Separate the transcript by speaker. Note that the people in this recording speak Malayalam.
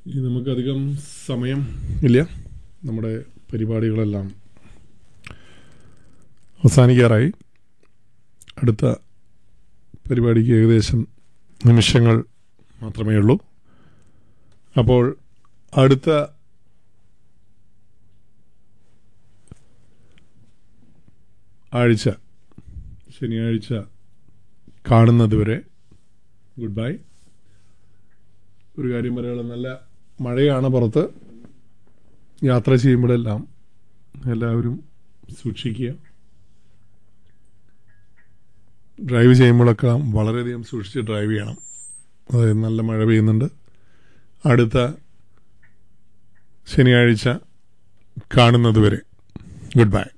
Speaker 1: ഇനി നമുക്കധികം സമയം ഇല്ല നമ്മുടെ പരിപാടികളെല്ലാം അവസാനിക്കാറായി അടുത്ത പരിപാടിക്ക് ഏകദേശം നിമിഷങ്ങൾ മാത്രമേ ഉള്ളൂ അപ്പോൾ അടുത്ത ആഴ്ച ശനിയാഴ്ച കാണുന്നത് വരെ ഗുഡ് ബൈ ഒരു കാര്യം പറയാനുള്ള നല്ല മഴയാണ് പുറത്ത് യാത്ര ചെയ്യുമ്പോഴെല്ലാം എല്ലാവരും സൂക്ഷിക്കുക ഡ്രൈവ് ചെയ്യുമ്പോഴൊക്കെ വളരെയധികം സൂക്ഷിച്ച് ഡ്രൈവ് ചെയ്യണം അതായത് നല്ല മഴ പെയ്യുന്നുണ്ട് അടുത്ത ശനിയാഴ്ച കാണുന്നത് വരെ ഗുഡ് ബൈ